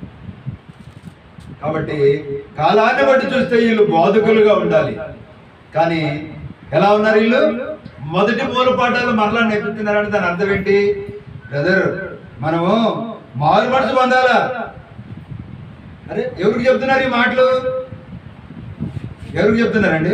కాబట్టి కాలాన్ని బట్టి చూస్తే వీళ్ళు బోధకులుగా ఉండాలి కానీ ఎలా ఉన్నారు వీళ్ళు మొదటి మూల పాఠాలు మరలా నేర్పుతున్నారంటే దాని అర్థం ఏంటి బ్రదర్ మనము మారు మనసు పొందాలా అరే ఎవరికి చెప్తున్నారు ఈ మాటలు ఎవరికి చెప్తున్నారండి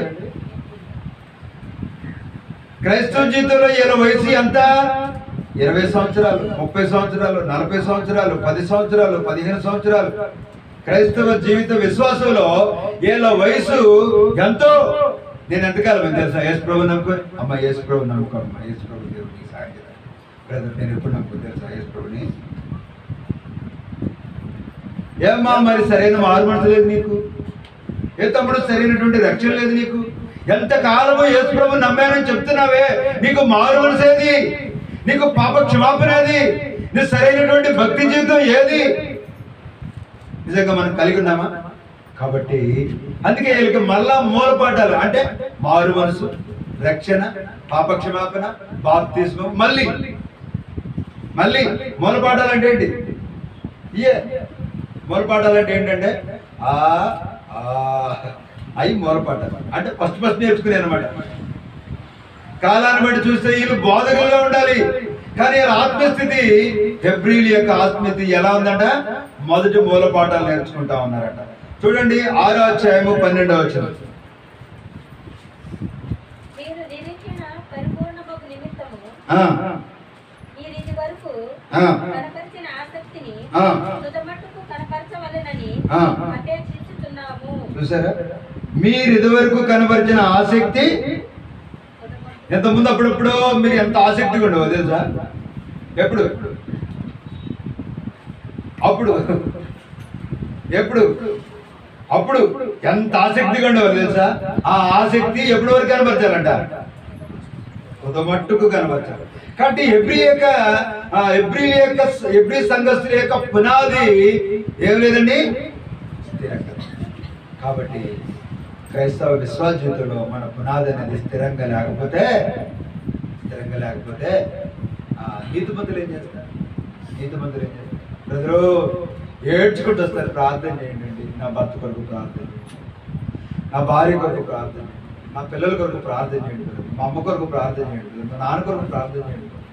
క్రైస్తవ జీవితంలో ఈయన వయసు ఎంత ఇరవై సంవత్సరాలు ముప్పై సంవత్సరాలు నలభై సంవత్సరాలు పది సంవత్సరాలు పదిహేను సంవత్సరాలు క్రైస్తవ జీవిత విశ్వాసంలో వీళ్ళ వయసు ఎంతో నేను ఎంతకాలం ఏం తెలుసా యేసు ప్రభు నమ్ముకో అమ్మ యేసు ప్రభు నమ్ముకో అమ్మ యేసు ప్రభు దేవుడికి సాయం చేయాలి బ్రదర్ నేను ఎప్పుడు నమ్ముకో తెలుసా యేసు ప్రభుని ఏమ్మా మరి సరైన మారు మనసు లేదు నీకు ఏ తమ్ముడు సరైనటువంటి రక్షణ లేదు నీకు ఎంత కాలము యేసు ప్రభు నమ్మానని చెప్తున్నావే నీకు మారు మనసు ఏది నీకు పాప క్షమాపణ ఏది నీ సరైనటువంటి భక్తి జీవితం ఏది నిజంగా మనం కలిగి ఉన్నామా కాబట్టి అందుకే వీళ్ళకి మళ్ళా మూలపాఠాలు అంటే మారు మనసు రక్షణ పాప క్షమాపణ బాప్తిస్మం మళ్ళీ మళ్ళీ మూలపాఠాలు అంటే ఏంటి ఇయే మూలపాఠాలు అంటే ఏంటంటే ఆ ఆ అవి మూలపాఠాలు అంటే ఫస్ట్ ఫస్ట్ నేర్చుకునే అనమాట కాలాన్ని బట్టి చూస్తే వీళ్ళు బోధకులుగా ఉండాలి కానీ వీళ్ళ ఆత్మస్థితి హెబ్రిల్ యొక్క ఆత్మస్థితి ఎలా ఉందంట మొదటి మూలపాఠాలు నేర్చుకుంటా ఉన్నారట చూడండి ఆరో అధ్యాయము పన్నెండో వచ్చిన మీరు నిరీక్షణ పరిపూర్ణమగు నిమిత్తము ఈ రీతి వరకు కనపరిచిన ఆసక్తిని ఆ. తుదమట్టుకు కనపరచవలెనని ఆ. అపేక్షించుతున్నాము చూసారా మీరు ఇదివరకు కనబరిచిన ఆసక్తి ఎంతమంది అప్పుడప్పుడు మీరు ఎంత ఆసక్తిగా ఉండవు తెలుసా ఎప్పుడు అప్పుడు ఎప్పుడు అప్పుడు ఎంత ఆసక్తిగా ఉండేవారు తెలుసా ఆ ఆసక్తి ఎప్పటి వరకు కనబరచాలంట కొంత మట్టుకు కనబరచాలి కాబట్టి ఎవ్రీ యొక్క ఆ, ఎవ్రీ యొక్క ఎవ్రీ సంఘస్థుల యొక్క పునాది ఏం లేదండి స్థిరంగా కాబట్టి క్రైస్తవ విశ్వాస జీవితంలో మన పునాది అనేది స్థిరంగా లేకపోతే స్థిరంగా లేకపోతే ఆ, నీతిమంతులు ఏం చేస్తారు నీతిమంతులు ఏం చేస్తారు బ్రదరు ఏడ్చుకుంటూ వస్తారు ప్రార్థన చేయండి నా భర్త కొరకు ప్రార్థన చేయండి నా భార్య కొరకు ప్రార్థన చేయండి మా పిల్లల కొరకు ప్రార్థన చేయండి brother. మా అమ్మ కొరకు ప్రార్థన చేయండి brother. మా నాన్న కొరకు ప్రార్థన చేయండి brother.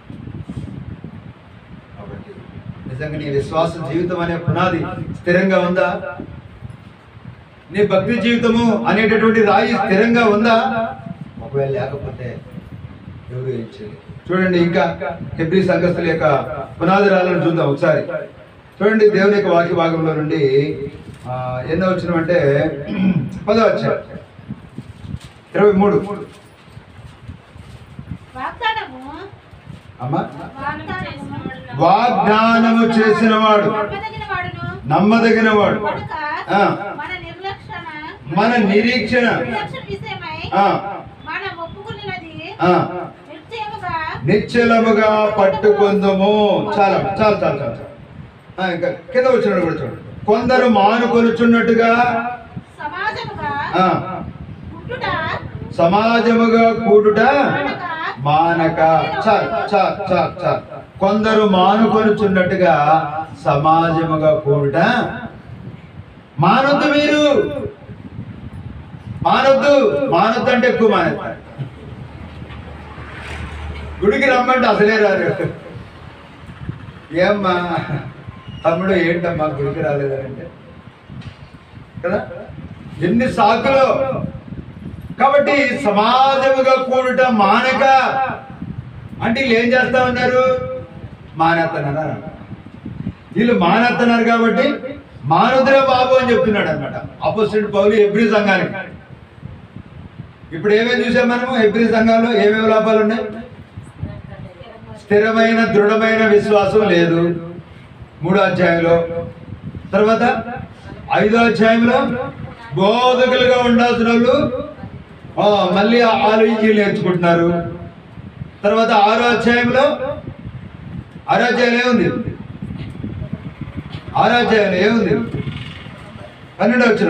కాబట్టి నిజంగా నీ విశ్వాస జీవితం అనే పునాది స్థిరంగా ఉందా నీ భక్తి జీవితము అనేటటువంటి రాయి స్థిరంగా ఉందా ఒకవేళ లేకపోతే ఎవరు ఏం చేయలేరు చూడండి ఇంకా హెబ్రి సంఘస్థుల యొక్క పునాది రాళ్ళను చూద్దాం ఒకసారి చూడండి దేవుని యొక్క వాక్య భాగంలో నుండి ఆ, ఎన్నో వచ్చిన అంటే పదో వచ్చాయి ఇరవై మూడు వాగ్దానము అమ్మా వాగ్దానము వాగ్దానము చేసిన వాడు నమ్మదగిన వాడును నమ్మదగిన వాడు కనుక ఆ. మన నిర్లక్షణ మన నిరీక్షణ నిర్లక్ష్య విషయమై ఆ, మనం ఒప్పుకున్నది ఆ, నిశ్చయముగా నిశ్చలముగా పట్టుకుందము చాలా చాలా చాలా చాలా చాలా. ఆ, ఇంకా కింద వచ్చినాడు కూడా చూడండి కొందరు మానుకొనుచున్నట్టుగా సమాజముగా ఆ, పుట్టుట సమాజముగా కూడుట మానక చాలు చాలు చాలు చాలు కొందరు మానుకొనుచున్నట్టుగా సమాజముగా కూడుట మానొద్దు మీరు మానొద్దు మానొద్దు అంటే ఎక్కువ మానేస్తారు గుడికి రమ్మంటే అసలే రారు ఏమ్మా తమ్ముడు ఏంటమ్మా గుడికి రాలేదంటే కదా ఎన్ని సాకులు కాబట్టి సమాజముగా కూడుట మానక అంటే వీళ్ళు ఏం చేస్తా ఉన్నారు మానేస్తున్నారు వీళ్ళు మానేస్తున్నారు కాబట్టి మానుద్రా బాబు అని చెప్తున్నాడు అనమాట అపోజిట్ పౌలు ఎబ్రి సంఘానికి ఇప్పుడు ఏమేమి చూసాం మనము ఎబ్రి సంఘాల్లో ఏమేమి లోపాలు ఉన్నాయి స్థిరమైన దృఢమైన విశ్వాసం లేదు మూడో అధ్యాయంలో తర్వాత ఐదో అధ్యాయంలో బోధకులుగా ఉండాల్సిన వాళ్ళు ఆ, మళ్ళీ ఆలోచించి నేర్చుకుంటున్నారు తర్వాత ఆరో అధ్యాయంలో ఆరో అధ్యాయం ఏముంది ఆరో అధ్యాయంలో ఏముంది పన్నెండు వచ్చిన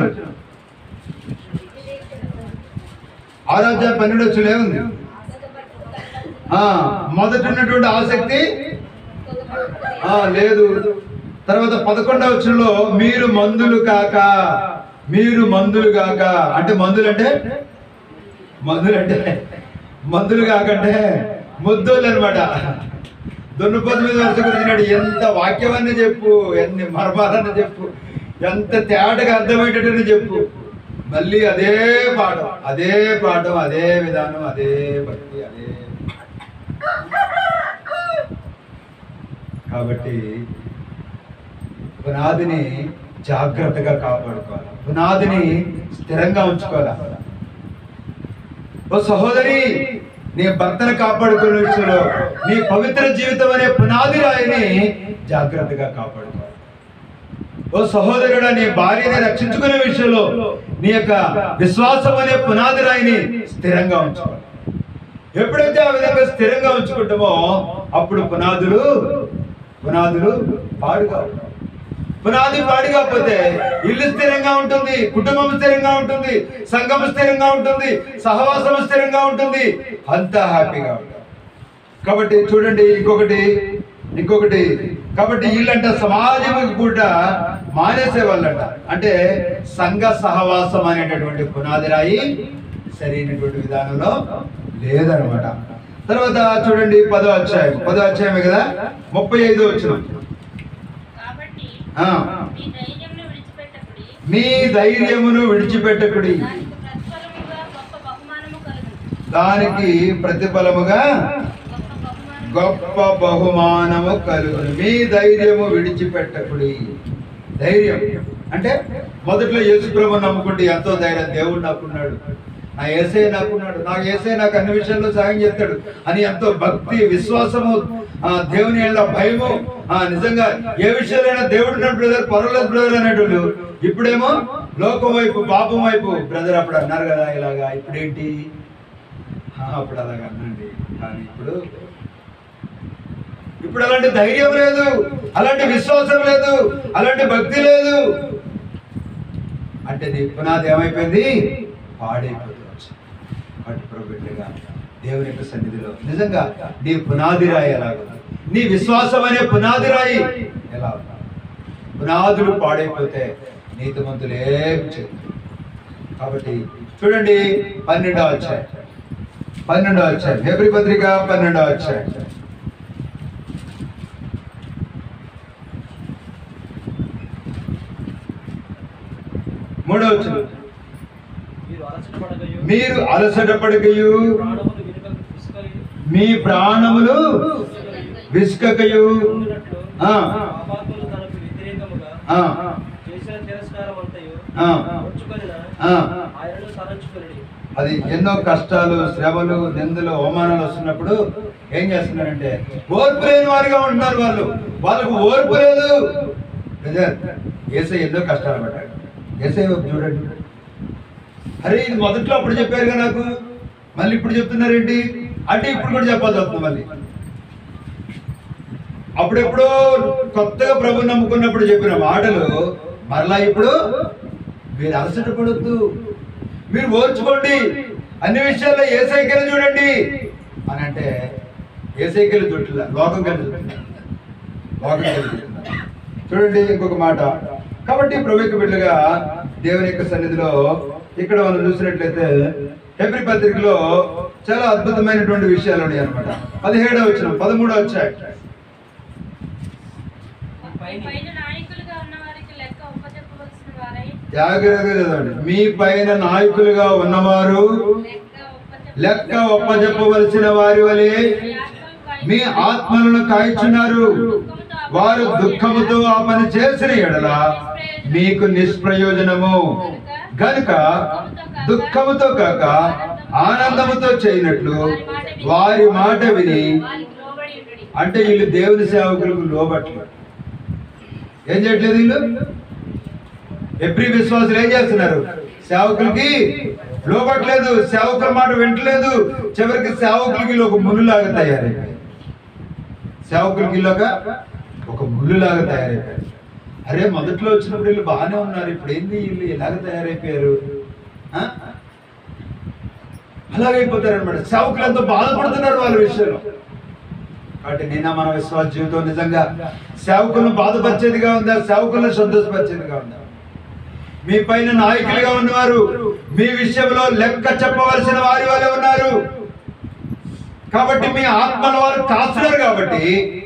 ఆరో అధ్యాయం పన్నెండు వచ్చిన ఏముంది ఆ, మొదట ఉన్నటువంటి ఆసక్తి ఆ, లేదు తర్వాత పదకొండవ వచ్చంలో మీరు మందులు కాక మీరు మందులు కాక అంటే మందులు అంటే మందులు అంటే మందులు కాకంటే ముద్దులు అనమాట దున్నపోతు మీద వరుస గురించినాడు ఎంత వాక్యమని చెప్పు ఎన్ని మర్మాలని చెప్పు ఎంత తేటగా అర్థమయ్యేటట్టు చెప్పు మళ్ళీ అదే పాఠం అదే పాఠం అదే విధానం అదే భక్తి అదే కాబట్టి పునాదిని జాగ్రత్తగా కాపాడుకోవాలి పునాదిని స్థిరంగా ఉంచుకోవాలి ఓ సహోదరి నీ భర్తను కాపాడుకునే విషయంలో నీ పవిత్ర జీవితం అనే పునాది రాయిని జాగ్రత్తగా కాపాడుకోవాలి ఓ సహోదరుడా నీ భార్యని రక్షించుకునే విషయంలో నీ యొక్క విశ్వాసం అనే పునాది రాయిని స్థిరంగా ఉంచుకోవాలి ఎప్పుడైతే ఆ విధంగా స్థిరంగా ఉంచుకుంటామో అప్పుడు పునాదులు పునాదులు పాడుగా ఉంటాయి. పునాది పాడి కాకపోతే ఇల్లు స్థిరంగా ఉంటుంది కుటుంబం స్థిరంగా ఉంటుంది సంఘం స్థిరంగా ఉంటుంది సహవాసం స్థిరంగా ఉంటుంది అంతా హ్యాపీగా ఉంటుంది కాబట్టి చూడండి ఇంకొకటి ఇంకొకటి కాబట్టి వీళ్ళంట సమాజం కూడా మానేసే వాళ్ళంట అంటే సంఘ సహవాసం అనేటటువంటి పునాది రాయి సరైనటువంటి విధానంలో లేదనమాట తర్వాత చూడండి పదో అధ్యాయం పదో అధ్యాయమే కదా ముప్పై ఐదో వచ్చిన కాబట్టి ఆ. నీ ధైర్యంను విడిచిపెట్టకుడి మీ ధైర్యమును విడిచిపెట్టకుడి దానికి ప్రతిఫలముగా దానికి ప్రతిఫలముగా గొప్ప బహుమానము కలుగును గొప్ప బహుమానము గొప్ప బహుమానము కలుగును మీ ధైర్యము విడిచిపెట్టకుడి ధైర్యం అంటే మొదట్లో యేసు ప్రభు నమ్ముకుంటే ఎంతో ధైర్యం దేవుడు నాకున్నాడు నా ఏసే నాకున్నాడు నా ఏసే నాకు అన్ని విషయాల్లో సాయం చేస్తాడు అని ఎంతో భక్తి విశ్వాసము ఆ దేవుని ఏళ్ళ భయము ఆ నిజంగా ఏ విషయాలైనా దేవుడు ఉన్నాడు బ్రదర్ పర్వాలేదు బ్రదర్ అనేటోళ్ళు ఇప్పుడేమో లోకం వైపు పాపం వైపు బ్రదర్ అప్పుడు అన్నారు కదా ఇలాగా ఇప్పుడేంటి ఆ, అప్పుడు అలాగా అనండి కానీ ఇప్పుడు ఇప్పుడు అలాంటి ధైర్యం లేదు అలాంటి విశ్వాసం లేదు అలాంటి భక్తి లేదు అంటే నీ పునాది ఏమైపోయింది పాడైపోతుంది వాటి ప్రభుగా దేవుని యొక్క సన్నిధిలో నిజంగా నీ పునాది రాయి ఎలాగుంది నీ విశ్వాసం అనే పునాది రాయి ఎలా ఉంది పునాదులు పాడైపోతే నీతిమంతులు ఏం చేయరు కాబట్టి చూడండి పన్నెండవ వచ్చాయి పన్నెండవ వచ్చాయి హెబ్రి పత్రిక పన్నెండవ వచ్చాయి మూడవ వచ్చిన మీరు అలసటపడకయు, మీరు అలసట పడకయు ప్రాణములు వెనుకకు విసుకయు, మీ ప్రాణములు విసుకకయు ఉండునట్లు ఆ. పాపాత్ములు తనకు వ్యతిరేకముగా ఆ, చేసిన తిరస్కారం అంతయు ఆ, ఓర్చుకొనిన ఆ. ఆయనను తలంచుకొనుడి. అది ఎన్నో కష్టాలు శ్రమలు నిందలు అవమానాలు వస్తున్నప్పుడు ఏం చేస్తున్నారంటే ఓర్పు లేని వారిగా ఉంటున్నారు వాళ్ళు వాళ్ళకు ఓర్పు లేదు బ్రదర్, ఏసై ఎన్నో కష్టాలు పడ్డాడు ఏసై వైపు చూడండి అరే ఇది మొదట్లో అప్పుడు చెప్పారు కదా నాకు మళ్ళీ ఇప్పుడు చెప్తున్నారేంటి అంటే ఇప్పుడు కూడా చెప్పాల్సి వస్తుంది మళ్ళీ అప్పుడెప్పుడో కొత్తగా ప్రభు నమ్ముకున్నప్పుడు చెప్పిన మాటలు మరలా ఇప్పుడు మీరు అలసట పడొద్దు మీరు ఓర్చుకోండి అన్ని విషయాల్లో ఏ సైకిల్ చూడండి అని అంటే ఏ సైకిల్ చుట్టలే లోకం కలిసి లోకం కలిసి చూడండి ఇంకొక మాట కాబట్టి ప్రభుత్వ బిడ్డగా దేవుని యొక్క సన్నిధిలో ఇక్కడ మనం చూసినట్లయితే హెబ్రి పత్రికలో చాలా అద్భుతమైనటువంటి విషయాలు ఉన్నాయి అనమాట పదిహేడవ వచ్చిన పదమూడవ వచ్చాయి పైని పైన నాయకులుగా ఉన్న వారికి లెక్క ఒప్పచెప్పవలసిన వారై జాగ్రత్తగా చదవండి మీ పైన నాయకులుగా ఉన్నవారు లెక్క ఒప్పచెప్ప లెక్క ఒప్పజెప్పవలసిన వారి వలె మీ ఆత్మలను కాయిచున్నారు వారు దుఃఖముతో ఆ పని చేసిన ఎడల మీకు నిష్ప్రయోజనము గనుక దుఃఖముతో కాక ఆనందముతో చేయనట్లు వారి మాట విని వారికి లోబడి ఉండుడి అంటే వీళ్ళు దేవుని సేవకులకు లోబట్లేదు ఏం చేయట్లేదు వీళ్ళు ఎవ్రీ విశ్వాసులు ఏం చేస్తున్నారు సేవకులకి లోబట్లేదు సేవకుల మాట వింటలేదు చివరికి సేవకులకి వీళ్ళు ఒక మునులాగా తయారైపోయారు సేవకులకి వీళ్ళొక ఒక మునులాగా తయారైపోయారు అరే మొదట్లో వచ్చినప్పుడు వీళ్ళు బాగానే ఉన్నారు ఇప్పుడు ఏంది వీళ్ళు ఎలాగ తయారైపోయారు ఆ? అలాగైపోతారు అనమాట సేవకులు ఎంతో బాధపడుతున్నారు వాళ్ళ విషయంలో కాబట్టి నిన్న మన విశ్వాస జీవితం నిజంగా సేవకులను బాధపరిచేదిగా ఉందా సేవకులను సంతోషపరిచేదిగా ఉందా మీ పైన నాయకులుగా ఉన్నవారు మీ విషయంలో లెక్క చెప్పవలసిన వారి వాళ్ళే ఉన్నారు కాబట్టి మీ ఆత్మల వారు కాస్తున్నారు కాబట్టి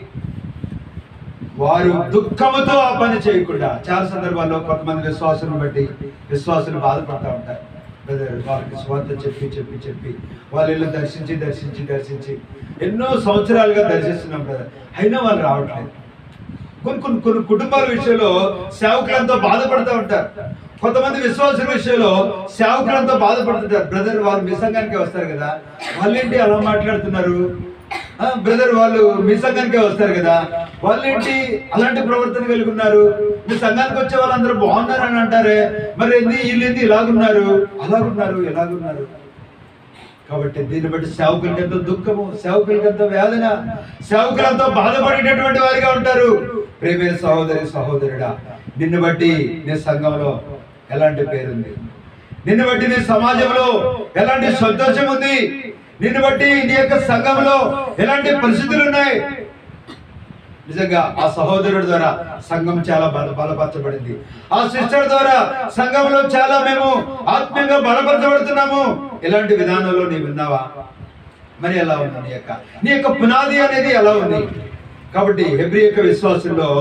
వారు దుఃఖముతో ఆ పని చేయకుండా చాలా సందర్భాల్లో కొంతమంది విశ్వాసులను బట్టి విశ్వాసులు బాధపడతా ఉంటారు బ్రదర్ వాళ్ళకి స్వార్థ చెప్పి చెప్పి చెప్పి వాళ్ళ ఇల్లు దర్శించి దర్శించి దర్శించి ఎన్నో సంవత్సరాలుగా దర్శిస్తున్నాం బ్రదర్ అయినా వాళ్ళు రావట్లేదు కొన్ని కొన్ని కొన్ని కుటుంబాల విషయంలో సేవకులంతా బాధపడుతూ ఉంటారు కొంతమంది విశ్వాసుల విషయంలో సేవకులంతా బాధపడుతుంటారు బ్రదర్ వాళ్ళు మీ సంఘానికే వస్తారు కదా వాళ్ళేంటి అలా మాట్లాడుతున్నారు బ్రదర్ వాళ్ళు మీ సంఘానికే వస్తారు కదా వాళ్ళేంటి అలాంటి ప్రవర్తన కలిగి ఉన్నారు మీ సంఘానికి వచ్చే వాళ్ళందరూ బాగున్నారు అని అంటారే మరి ఏంది వీళ్ళు ఏంది ఇలాగున్నారు అలాగున్నారు ఎలాగున్నారు కాబట్టి దీన్ని బట్టి సేవకులకి ఎంతో దుఃఖము సేవకులకి ఎంతో వేదన సేవకులంతా బాధపడేటటువంటి వారిగా ఉంటారు ప్రేమైన సహోదరి సహోదరుడా నిన్ను బట్టి నీ సంఘంలో ఎలాంటి పేరుంది నిన్ను బట్టి నీ సమాజంలో ఎలాంటి సంతోషం ఉంది నిన్ను బట్టి నీ యొక్క సంఘంలో ఎలాంటి పరిస్థితులు ఉన్నాయి నిజంగా ఆ సహోదరుడి ద్వారా సంఘం చాలా బల బలపరచబడింది ఆ సిస్టర్ ద్వారా సంఘంలో చాలా మేము ఆత్మీయంగా బలపరచబడుతున్నాము ఇలాంటి విధానంలో నీవు విన్నావా మరి ఎలా ఉంది నీ యొక్క నీ యొక్క పునాది అనేది ఎలా ఉంది కాబట్టి హెబ్రి యొక్క విశ్వాసంలో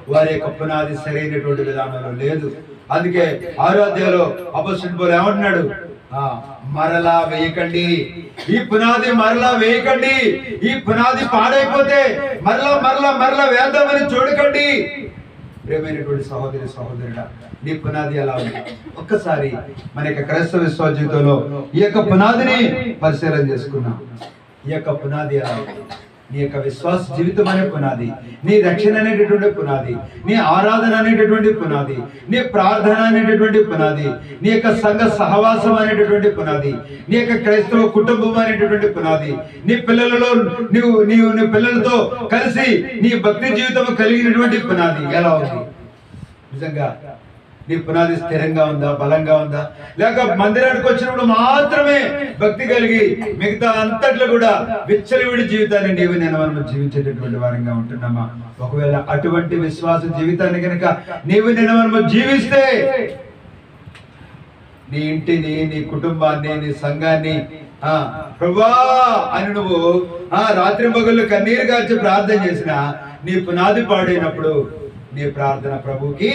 వారి యొక్క పునాది సరైనటువంటి విధానంలో లేదు అందుకే ఆరాధ్యలో అపశుభులు ఏమంటున్నాడు ఆ, మరలా వేయకండి ఈ పునాది మరలా వేయకండి ఈ పునాది పాడైపోతే మరలా మరలా మరలా వేద్దామని చూడకండి ప్రేమైనటువంటి సహోదరి సహోదరుడా నీ పునాది ఎలా ఉంది ఒక్కసారి మన యొక్క క్రైస్తవ విశ్వాస జీవితంలో ఈ యొక్క పునాదిని పరిశీలన చేసుకున్నాం ఈ యొక్క పునాది ఎలా ఉంది నీ యొక్క విశ్వాస జీవితం అనే పునాది నీ రక్షణ అనేటటువంటి పునాది నీ ఆరాధన అనేటటువంటి పునాది నీ ప్రార్థన అనేటటువంటి పునాది నీ యొక్క సంఘ సహవాసం అనేటటువంటి పునాది నీ యొక్క క్రైస్తవ కుటుంబం అనేటటువంటి పునాది నీ పిల్లలలో నీవు నీవు నీ పిల్లలతో కలిసి నీ భక్తి జీవితం కలిగినటువంటి పునాది ఎలా ఉంది నిజంగా నీ పునాది స్థిరంగా ఉందా బలంగా ఉందా లేక మందిరానికి వచ్చినప్పుడు మాత్రమే భక్తి కలిగి మిగతా అంతట్లో కూడా విచ్చలవిడి జీవితాన్ని నీవు నేను మనం జీవించేటటువంటి వారంగా ఉంటున్నామా ఒకవేళ అటువంటి విశ్వాస జీవితాన్ని కనుక నీవు నేను మనం జీవిస్తే నీ ఇంటిని నీ కుటుంబాన్ని నీ సంఘాన్ని ఆ ప్రభా అని నువ్వు ఆ రాత్రి పగళ్ళు కన్నీరు గార్చి ప్రార్థన చేసిన నీ పునాది పాడైనప్పుడు నీ ప్రార్థన ప్రభుకి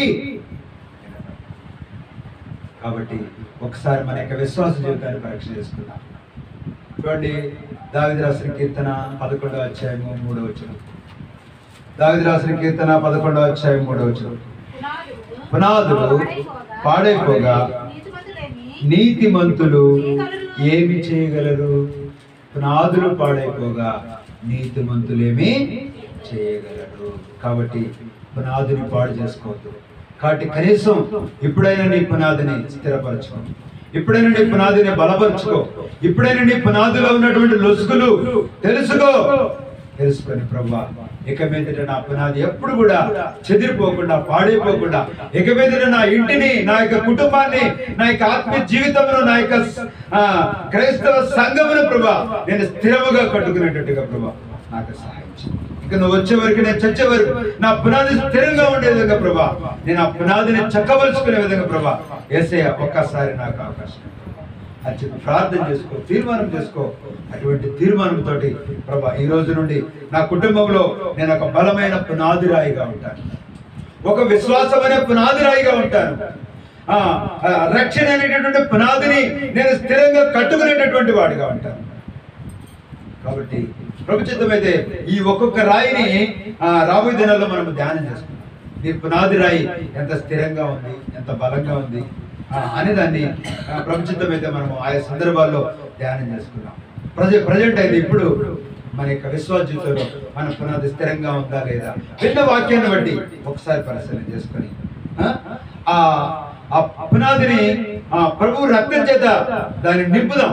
కాబట్టి ఒకసారి మన యొక్క విశ్వాస జీవితాన్ని పరీక్ష చేసుకుందాం చూడండి దావిది రాసిన కీర్తన పదకొండవ అధ్యాయము మూడో వచ్చిన దావిది రాసిన కీర్తన పదకొండవ అధ్యాయం మూడో వచ్చిన పునాదులు పాడైపోగా నీతిమంతుడేమి నీతిమంతులు ఏమి చేయగలరు పునాదులు పాడైపోగా నీతిమంతులేమి చేయగలరు కాబట్టి పునాదిని పాడు చేసుకోవద్దు కాబట్టి కనీసం ఇప్పుడైనా నీ పునాదిని స్థిరపరచుకో ఇప్పుడైనా నీ పునాదిని బలపరుచుకో ఇప్పుడైనా నీ పునాదిలో ఉన్నటువంటి లొసుగులు తెలుసుకో తెలుసుకొని ప్రభా ఇక మీదట నా పునాది ఎప్పుడు కూడా చెదిరిపోకుండా పాడైపోకుండా ఇక మీదట నా ఇంటిని నా యొక్క కుటుంబాన్ని నా యొక్క ఆత్మీయ జీవితంలో నా యొక్క ఆ, క్రైస్తవ సంఘమును ప్రభా నేను స్థిరముగా కట్టుకునేటట్టుగా ప్రభా నాకు సహాయం చేయి. ఇక నువ్వు వచ్చే వరకు నేను చచ్చే వరకు నా పునాది స్థిరంగా ఉండే విధంగా ప్రభా నేను ఆ పునాదిని చక్కవలుచుకునే విధంగా ప్రభా ఏసయ్య ఒక్కసారి నాకు అవకాశం ఇవ్వు. అని చెప్పి ప్రార్థన చేసుకో తీర్మానం చేసుకో అటువంటి తీర్మానంతో ప్రభా ఈ రోజు నుండి నా కుటుంబంలో నేను ఒక బలమైన పునాదిరాయిగా ఉంటాను ఒక విశ్వాసం అనే పునాదిరాయిగా ఉంటాను ఆ ఆ, రక్షణ అనేటటువంటి పునాదిని నేను స్థిరంగా కట్టుకునేటటువంటి వాడిగా ఉంటాను కాబట్టి ప్రభుత్వమైతే ఈ ఒక్కొక్క రాయిని ఆ, రాబోయే దినాల్లో మనం ధ్యానం చేసుకుందాం నీ పునాది రాయి ఎంత స్థిరంగా ఉంది ఎంత బలంగా ఉంది ఆ, అనే దాన్ని ప్రభుత్వం అయితే మనం ఆయా సందర్భాల్లో ధ్యానం చేసుకున్నాం ప్రజ ప్రజెంట్ అయితే ఇప్పుడు మన యొక్క విశ్వాస జీవితంలో మన పునాది స్థిరంగా ఉందా లేదా విన్న వాక్యాన్ని బట్టి ఒకసారి పరిశీలన చేసుకొని ఆ, ఆ ఆ పునాదిని ఆ ప్రభు రక్తం చేత దాన్ని నింపుదాం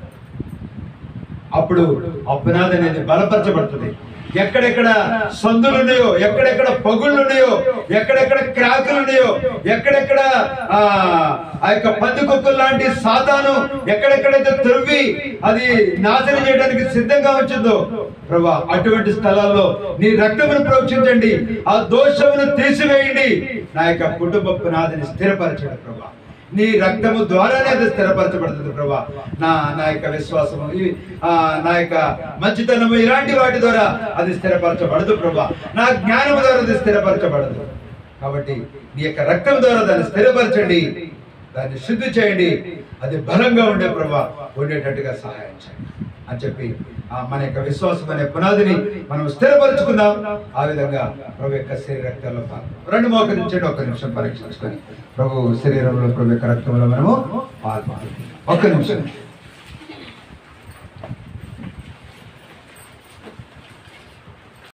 అప్పుడు ఆ పునాది అనేది బలపరచబడుతుంది ఎక్కడెక్కడ సందులు ఉన్నాయో ఎక్కడెక్కడ పగుళ్ళు ఉన్నాయో ఎక్కడెక్కడ క్రాకులు ఉన్నాయో ఎక్కడెక్కడ ఆ ఆ యొక్క పందికొక్కులు లాంటి సాతాను ఎక్కడెక్కడైతే త్రవ్వి అది నాశనం చేయడానికి సిద్ధంగా వచ్చిందో ప్రభా అటువంటి స్థలాల్లో నీ రక్తమును ప్రోక్షించండి ఆ దోషమును తీసివేయండి నా యొక్క కుటుంబ పునాదిని స్థిరపరచండి ప్రభా నీ రక్తము ద్వారానే అది స్థిరపరచబడుతుంది ప్రభా నా నా యొక్క విశ్వాసము ఈ ఆ, నా యొక్క మంచితనము ఇలాంటి వాటి ద్వారా అది స్థిరపరచబడదు ప్రభా నా జ్ఞానము ద్వారా అది స్థిరపరచబడదు కాబట్టి నీ యొక్క రక్తం ద్వారా దాన్ని స్థిరపరచండి దాన్ని శుద్ధి చేయండి అది బలంగా ఉండే ప్రభా ఉండేటట్టుగా సహాయం చేయండి అని చెప్పి ఆ మన యొక్క విశ్వాసం అనే పునాదిని మనం స్థిరపరచుకుందాం ఆ విధంగా ప్రభు యొక్క శరీర రక్తంలో పాల్గొందాం. రెండు మోకరించండి ఒక్క నిమిషం పరీక్షించుకొని ప్రభు శరీరంలో ప్రభు యొక్క రక్తంలో మనము పాల్గొందాం ఒక్క నిమిషం